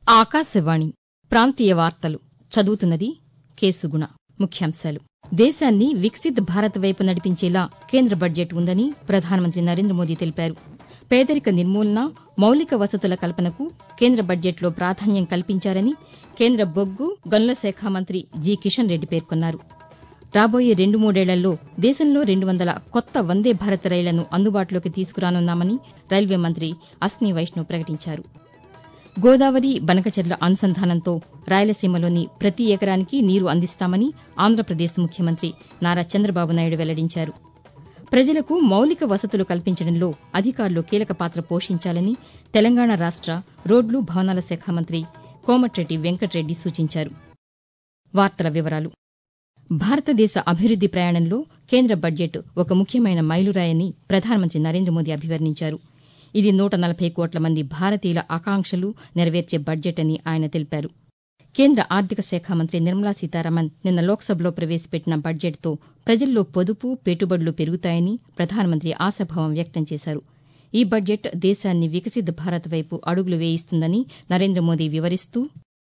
ఆకాశవాణి ప్రాంతీయ వార్తలు చదువుతున్నది కేసుగుణ ముఖ్యాంశాలు దేశాన్ని వికసిత్ భారత్ వైపు నడిపించేలా కేంద్ర బడ్జెట్ ఉందని ప్రధానమంత్రి నరేంద్ర మోదీ తెలిపారు పేదరిక నిర్మూలన మౌలిక వసతుల కల్పనకు కేంద్ర బడ్జెట్లో ప్రాధాన్యం కల్పించారని కేంద్ర బొగ్గు గనుల శాఖ మంత్రి జి కిషన్ రెడ్డి పేర్కొన్నారు రాబోయే రెండు మూడేళ్లలో దేశంలో రెండు వందల కొత్త వందే భారత్ రైళ్లను అందుబాటులోకి తీసుకురానున్నామని రైల్వే మంత్రి అశ్విని వైష్ణవ్ ప్రకటించారు గోదావరి బనకచెర్ల అనుసంధానంతో రాయలసీమలోని ప్రతి ఎకరానికి నీరు అందిస్తామని ఆంధ్రప్రదేశ్ ముఖ్యమంత్రి నారా చంద్రబాబు నాయుడు వెల్లడించారు ప్రజలకు మౌలిక వసతులు కల్పించడంలో అధికారులు కీలక పాత్ర పోషించాలని తెలంగాణ రాష్ట రోడ్లు భవనాల శాఖ మంత్రి కోమటిరెడ్డి వెంకటరెడ్డి సూచించారు వార్తల వివరాలు భారతదేశ అభివృద్ది ప్రయాణంలో కేంద్ర బడ్జెట్ ఒక ముఖ్యమైన మైలురాయని ప్రధానమంత్రి నరేంద్ర మోదీ అభివర్ణించారు ఇది నూట నలభై కోట్ల మంది భారతీయుల ఆకాంక్షలు నెరవేర్చే బడ్జెట్ అని ఆయన తెలిపారు కేంద్ర ఆర్థిక శాఖ మంత్రి నిర్మలా సీతారామన్ నిన్న లోక్సభలో ప్రవేశపెట్టిన బడ్జెట్తో ప్రజల్లో పొదుపు పెట్టుబడులు పెరుగుతాయని ప్రధానమంత్రి ఆశాభావం వ్యక్తం చేశారు ఈ బడ్జెట్ దేశాన్ని వికసిత్ భారత్ వైపు అడుగులు వేయిస్తుందని నరేంద్ర మోదీ వివరిస్తూ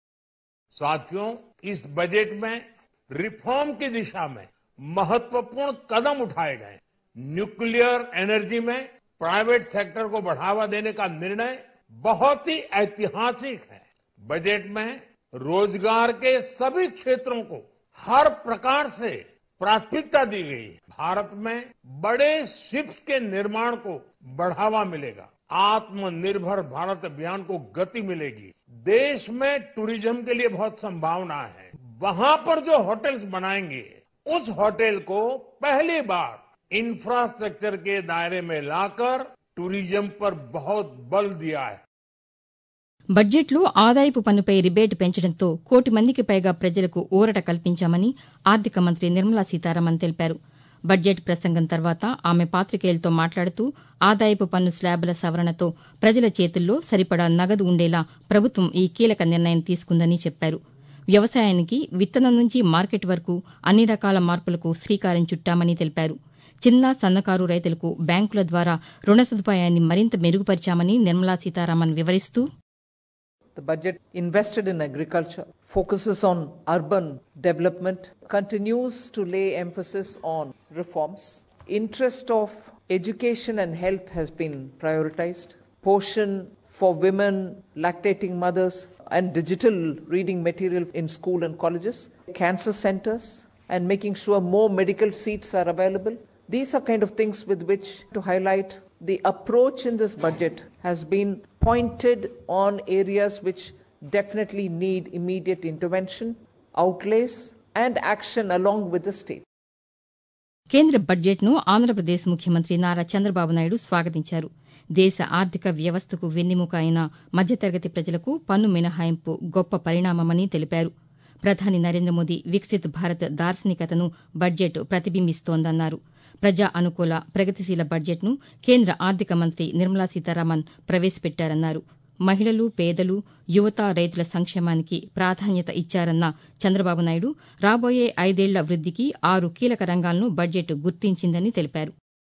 साथियों इस बजट में रिफॉर्म की दिशा में महत्वपूर्ण कदम उठाए गए न्यूक्लियर एनर्जी में प्राइवेट सेक्टर को बढ़ावा देने का निर्णय बहुत ही ऐतिहासिक है बजट में रोजगार के सभी क्षेत्रों को हर प्रकार से प्राथमिकता दी गई है भारत में बड़े शिप्स के निर्माण को बढ़ावा मिलेगा आत्मनिर्भर भारत अभियान को गति मिलेगी देश में टूरिज्म के लिए बहुत संभावना है वहां पर जो होटल्स बनाएंगे उस होटल को पहली बार इंफ्रास्ट्रक्चर के दायरे में लाकर टूरिज्म पर बहुत बल दिया है బడ్జెట్లో ఆదాయపు పన్నుపై రిబేట్ పెంచడంతో కోటి మందికి పైగా ప్రజలకు ఊరట కల్పించామని ఆర్థిక మంత్రి నిర్మలా సీతారామన్ తెలిపారు బడ్జెట్ ప్రసంగం తర్వాత ఆమె పాతికేయులతో మాట్లాడుతూ ఆదాయపు పన్ను స్లాబుల సవరణతో ప్రజల చేతుల్లో సరిపడా నగదు ఉండేలా ప్రభుత్వం ఈ కీలక నిర్ణయం తీసుకుందని చెప్పారు వ్యవసాయానికి విత్తనం నుంచి మార్కెట్ వరకు అన్ని రకాల మార్పులకు శ్రీకారం చుట్టామని తెలిపారు చిన్న సన్నకారు రైతులకు బ్యాంకుల ద్వారా రుణ సదుపాయాన్ని మరింత మెరుగుపరిచామని నిర్మలా సీతారామన్ వివరిస్తూ The budget invested in agriculture, focuses on urban development, continues to lay emphasis on reforms. Interest of education and health has been prioritized. Portion for women, lactating mothers, and digital reading material in school and colleges, cancer centers, and making sure more medical seats are available. These are kind of things with which to highlight the approach in this budget has been pointed on areas which definitely need immediate intervention, outlays, and action along with the state. కేంద్ర బడ్జెట్ను ఆంధ్రప్రదేశ్ ముఖ్యమంత్రి నారా చంద్రబాబు నాయుడు స్వాగతించారు దేశ ఆర్థిక వ్యవస్థకు వెన్నెముక అయిన మధ్యతరగతి ప్రజలకు పన్ను మినహాయింపు గొప్ప పరిణామమని తెలిపారు ప్రధాని నరేంద్ర మోదీ వికసిత్ భారత్ దార్శనికతను బడ్జెట్ ప్రతిబింబిస్తోందన్నారు ప్రజా అనుకూల ప్రగతిశీల బడ్జెట్ను కేంద్ర ఆర్థిక మంత్రి నిర్మలా సీతారామన్ ప్రవేశపెట్టారన్నారు మహిళలు పేదలు యువత రైతుల సంక్షేమానికి ప్రాధాన్యత ఇచ్చారన్న చంద్రబాబు నాయుడు రాబోయే ఐదేళ్ల వృద్దికి ఆరు కీలక రంగాలను బడ్జెట్ గుర్తించిందని తెలిపారు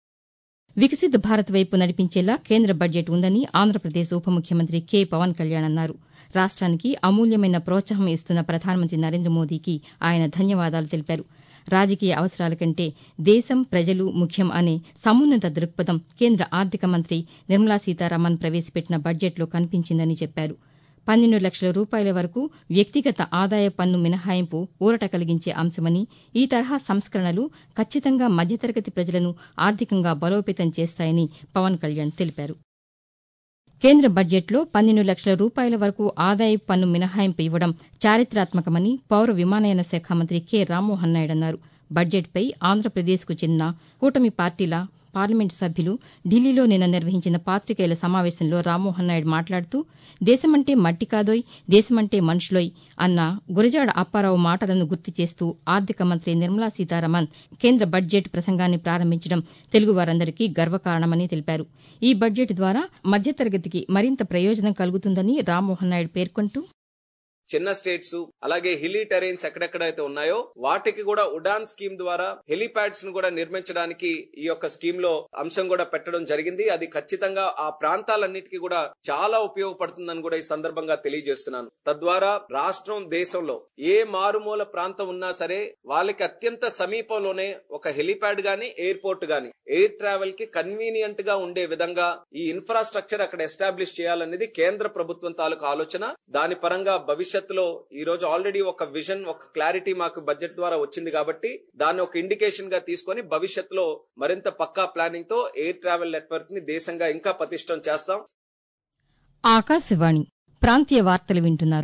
వికసిత్ భారత్ వైపు నడిపించేలా కేంద్ర బడ్జెట్ ఉందని ఆంధ్రప్రదేశ్ ఉప ముఖ్యమంత్రి కె పవన్ కళ్యాణ్ అన్నారు రాష్ట్రానికి అమూల్యమైన ప్రోత్సాహం ఇస్తున్న ప్రధానమంత్రి నరేంద్ర మోదీకి ఆయన ధన్యవాదాలు తెలిపారు రాజకీయ అవసరాల కంటే దేశం ప్రజలు ముఖ్యం అనే సమున్నత దృక్పథం కేంద్ర ఆర్థిక మంత్రి నిర్మలా సీతారామన్ ప్రవేశపెట్టిన బడ్జెట్లో కనిపించిందని చెప్పారు పన్నెండు లక్షల రూపాయల వరకు వ్యక్తిగత ఆదాయ పన్ను మినహాయింపు ఊరట కలిగించే అంశమని ఈ తరహా సంస్కరణలు ఖచ్చితంగా మధ్యతరగతి ప్రజలను ఆర్థికంగా బలోపేతం చేస్తాయని పవన్ కళ్యాణ్ తెలిపారు కేంద్ర బడ్జెట్లో పన్నెండు లక్షల రూపాయల వరకు ఆదాయపు పన్ను మినహాయింపు ఇవ్వడం చారిత్రాత్మకమని పౌర విమానయాన శాఖ మంత్రి కె రామ్మోహన్ నాయుడు అన్నారు బడ్జెట్పై ఆంధ్రప్రదేశ్కు చెందిన కూటమి పార్టీల పార్లమెంటు సభ్యులు ఢిల్లీలో నిన్న నిర్వహించిన పాతికేయుల సమావేశంలో రామ్మోహన్ నాయుడు మాట్లాడుతూ దేశమంటే మట్టి కాదోయ్ దేశమంటే మనుషులోయ్ అన్న గురజాడ అప్పారావు మాటలను గుర్తు చేస్తూ ఆర్థిక మంత్రి నిర్మలా సీతారామన్ కేంద్ర బడ్జెట్ ప్రసంగాన్ని ప్రారంభించడం తెలుగువారందరికీ గర్వకారణమని తెలిపారు ఈ బడ్జెట్ ద్వారా మధ్యతరగతికి మరింత ప్రయోజనం కలుగుతుందని రామ్మోహన్ నాయుడు పేర్కొంటూ చిన్న స్టేట్స్ అలాగే హిలీ టెరైన్స్ ఎక్కడెక్కడైతే ఉన్నాయో వాటికి కూడా ఉడాన్ స్కీమ్ ద్వారా హెలిప్యాడ్స్ ను కూడా నిర్మించడానికి ఈ యొక్క స్కీమ్ లో అంశం కూడా పెట్టడం జరిగింది అది ఖచ్చితంగా ఆ ప్రాంతాలన్నిటికీ కూడా చాలా ఉపయోగపడుతుందని కూడా ఈ సందర్భంగా తెలియజేస్తున్నాను తద్వారా రాష్ట్రం దేశంలో ఏ మారుమూల ప్రాంతం ఉన్నా సరే వాళ్ళకి అత్యంత సమీపంలోనే ఒక హెలిప్యాడ్ గాని ఎయిర్పోర్ట్ గాని ఎయిర్ ట్రావెల్ కి కన్వీనియంట్ గా ఉండే విధంగా ఈ ఇన్ఫ్రాస్ట్రక్చర్ అక్కడ ఎస్టాబ్లిష్ చేయాలనేది కేంద్ర ప్రభుత్వం తాలూకు ఆలోచన దాని పరంగా భవిష్యత్తులో ఈ రోజు ఆల్రెడీ ఒక విజన్ ఒక క్లారిటీ మాకు బడ్జెట్ ద్వారా వచ్చింది కాబట్టి దాన్ని ఒక ఇండికేషన్ గా తీసుకొని భవిష్యత్తులో మరింత పక్కా ప్లానింగ్ తో ఎయిర్ ట్రావెల్ నెట్వర్క్ ని దేశంగా ఇంకా పటిష్టం చేస్తాం ఆకాశవాణి ప్రాంతీయ వార్తలు వింటున్నారు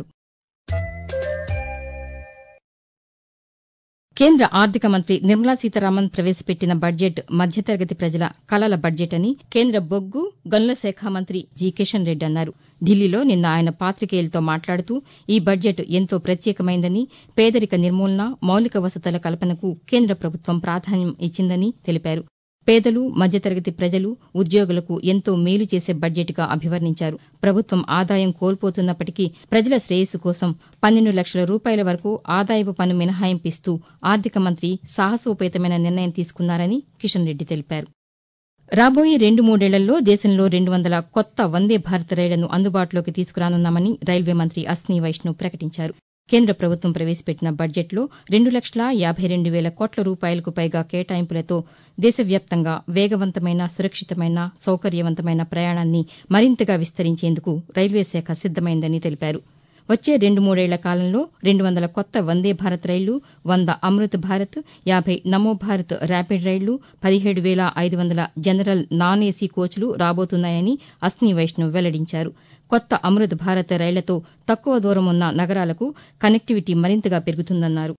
కేంద్ర ఆర్థిక మంత్రి నిర్మలా సీతారామన్ ప్రవేశపెట్టిన బడ్జెట్ మధ్యతరగతి ప్రజల కలల బడ్జెట్ అని కేంద్ర బొగ్గు గనుల శాఖ మంత్రి జి కిషన్ రెడ్డి అన్నారు ఢిల్లీలో నిన్న ఆయన పాతికేయులతో మాట్లాడుతూ ఈ బడ్జెట్ ఎంతో ప్రత్యేకమైందని పేదరిక నిర్మూలన మౌలిక వసతుల కల్పనకు కేంద్ర ప్రభుత్వం ప్రాధాన్యం ఇచ్చిందని తెలిపారు పేదలు మధ్యతరగతి ప్రజలు ఉద్యోగులకు ఎంతో మేలు చేసే బడ్జెట్గా అభివర్ణించారు ప్రభుత్వం ఆదాయం కోల్పోతున్నప్పటికీ ప్రజల శ్రేయస్సు కోసం పన్నెండు లక్షల రూపాయల వరకు ఆదాయపు పన్ను మినహాయింపు ఇస్తూ ఆర్థిక మంత్రి సాహసోపేతమైన నిర్ణయం తీసుకున్నారని కిషన్ రెడ్డి తెలిపారు రాబోయే రెండు మూడేళ్లలో దేశంలో రెండు వందల కొత్త వందే భారత్ రైళ్లను అందుబాటులోకి తీసుకురానున్నామని రైల్వే మంత్రి అశ్ని వైష్ణవ్ ప్రకటించారు కేంద్ర ప్రభుత్వం ప్రవేశపెట్టిన బడ్జెట్లో రెండు లక్షల యాబై రెండు వేల కోట్ల రూపాయలకు పైగా కేటాయింపులతో దేశవ్యాప్తంగా వేగవంతమైన సురక్షితమైన సౌకర్యవంతమైన ప్రయాణాన్ని మరింతగా విస్తరించేందుకు రైల్వే శాఖ సిద్దమైందని తెలిపారు వచ్చే రెండు మూడేళ్ల కాలంలో రెండు వందల కొత్త వందే భారత్ రైళ్లు వంద అమృత్ భారత్ యాబై నమో భారత్ ర్యాపిడ్ రైళ్లు పదిహేడు వేల ఐదు వందల జనరల్ నాన్ ఏసీ కోచ్లు రాబోతున్నాయని అస్ని వైష్ణవ్ వెల్లడించారు కొత్త అమృత్ భారత్ రైళ్లతో తక్కువ దూరం ఉన్న నగరాలకు కనెక్టివిటీ మరింతగా పెరుగుతుందన్నారు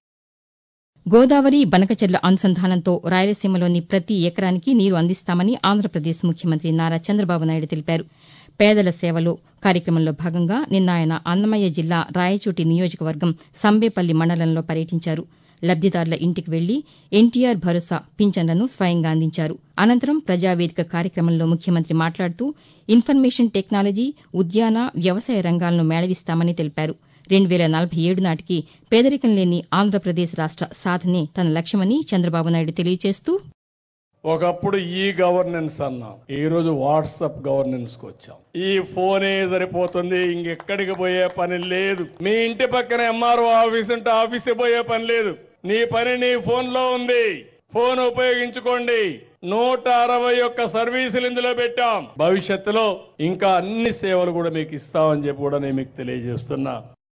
గోదావరి బనకచెర్ల అనుసంధానంతో రాయలసీమలోని ప్రతి ఎకరానికి నీరు అందిస్తామని ఆంధ్రప్రదేశ్ ముఖ్యమంత్రి నారా చంద్రబాబు నాయుడు తెలిపారు పేదల సేవలో కార్యక్రమంలో భాగంగా నిన్న ఆయన అన్నమయ్య జిల్లా రాయచోటి నియోజకవర్గం సంబేపల్లి మండలంలో పర్యటించారు లబ్దిదారుల ఇంటికి వెళ్లి ఎన్టీఆర్ భరోసా పింఛన్లను స్వయంగా అందించారు అనంతరం ప్రజావేదిక కార్యక్రమంలో ముఖ్యమంత్రి మాట్లాడుతూ ఇన్ఫర్మేషన్ టెక్నాలజీ ఉద్యాన వ్యవసాయ రంగాలను మేళవిస్తామని తెలిపారు రెండు వేల నలభై ఏడు నాటికి పేదరికం లేని ఆంధ్రప్రదేశ్ రాష్ట సాధనే తన లక్ష్యమని చంద్రబాబు నాయుడు తెలియజేస్తూ ఒకప్పుడు ఈ గవర్నెన్స్ అన్నాం ఈ రోజు వాట్సాప్ గవర్నెన్స్ కు వచ్చాం ఈ ఫోనే సరిపోతుంది ఇంకెక్కడికి పోయే పని లేదు మీ ఇంటి పక్కన ఎంఆర్ఓ ఆఫీస్ ఉంటే ఆఫీస్ పోయే పని లేదు నీ పని నీ ఫోన్ లో ఉంది ఫోన్ ఉపయోగించుకోండి నూట అరవై ఒక్క సర్వీసులు ఇందులో పెట్టాం భవిష్యత్తులో ఇంకా అన్ని సేవలు కూడా మీకు ఇస్తామని చెప్పి కూడా నేను మీకు తెలియజేస్తున్నా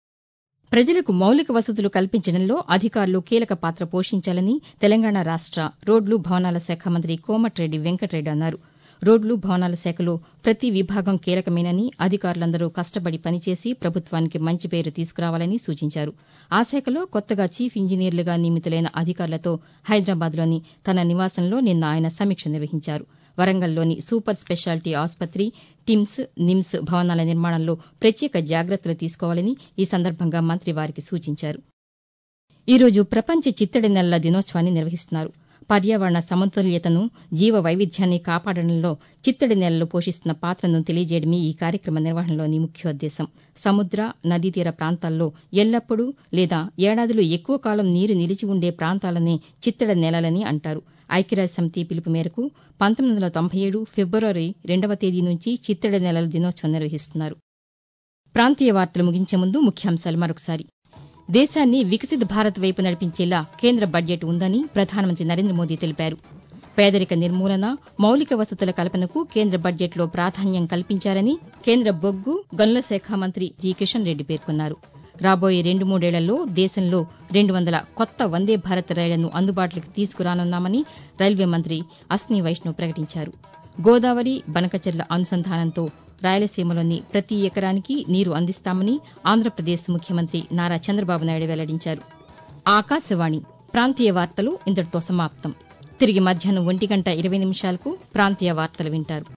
ప్రజలకు మౌలిక వసతులు కల్పించడంలో అధికారులు కీలక పాత్ర పోషించాలని తెలంగాణ రాష్ట రోడ్లు భవనాల శాఖ మంత్రి కోమటిరెడ్డి వెంకటరెడ్డి అన్నారు రోడ్లు భవనాల శాఖలో ప్రతి విభాగం కీలకమేనని అధికారులందరూ కష్టపడి పనిచేసి ప్రభుత్వానికి మంచి పేరు తీసుకురావాలని సూచించారు ఆ శాఖలో కొత్తగా చీఫ్ ఇంజనీర్లుగా నియమితులైన అధికారులతో హైదరాబాద్లోని తన నివాసంలో నిన్న ఆయన సమీక్ష నిర్వహించారు వరంగల్లోని సూపర్ స్పెషాలిటీ ఆసుపత్రి టిమ్స్ నిమ్స్ భవనాల నిర్మాణంలో ప్రత్యేక జాగ్రత్తలు తీసుకోవాలని ఈ సందర్భంగా మంత్రి వారికి సూచించారు ఈరోజు ప్రపంచ చిత్తడి నెలల దినోత్సవాన్ని నిర్వహిస్తున్నారు పర్యావరణ సమతుల్యతను జీవ వైవిధ్యాన్ని కాపాడడంలో చిత్తడి నెలలు పోషిస్తున్న పాత్రను తెలియజేయడమే ఈ కార్యక్రమ నిర్వహణలోని ముఖ్యోద్దేశం సముద్ర నదీ తీర ప్రాంతాల్లో ఎల్లప్పుడూ లేదా ఏడాదిలో ఎక్కువ కాలం నీరు నిలిచి ఉండే ప్రాంతాలనే చిత్తడి నెలలని అంటారు ఐక్యరాజ్య సమితి పిలుపు మేరకు పంతొమ్మిది వందల తొంభై ఏడు ఫిబ్రవరి రెండవ తేదీ నుంచి చిత్తడి నెలల దినోత్సవం నిర్వహిస్తున్నారు ప్రాంతీయ వార్తలు ముగించే ముందు ముఖ్యాంశాలు మరొకసారి దేశాన్ని వికసిత భారత్ వైపు నడిపించేలా కేంద్ర బడ్జెట్ ఉందని ప్రధానమంత్రి నరేంద్ర మోదీ తెలిపారు పేదరిక నిర్మూలన మౌలిక వసతుల కల్పనకు కేంద్ర బడ్జెట్లో ప్రాధాన్యం కల్పించారని కేంద్ర బొగ్గు గనుల శాఖ మంత్రి జి కిషన్ రెడ్డి పేర్కొన్నారు రాబోయే రెండు మూడేళ్లలో దేశంలో రెండు వందల కొత్త వందే భారత్ రైళ్లను అందుబాటులోకి తీసుకురానున్నామని రైల్వే మంత్రి అస్ని వైష్ణవ్ ప్రకటించారు గోదావరి బనకచెర్ల అనుసంధానంతో రాయలసీమలోని ప్రతి ఎకరానికి నీరు అందిస్తామని ఆంధ్రప్రదేశ్ ముఖ్యమంత్రి నారా చంద్రబాబు నాయుడు వెల్లడించారు ఆకాశవాణి ప్రాంతీయ వార్తలు ఇంతటితో సమాప్తం తిరిగి మధ్యాహ్నం ఒంటి గంట ఇరవై నిమిషాలకు ప్రాంతీయ వార్తలు వింటారు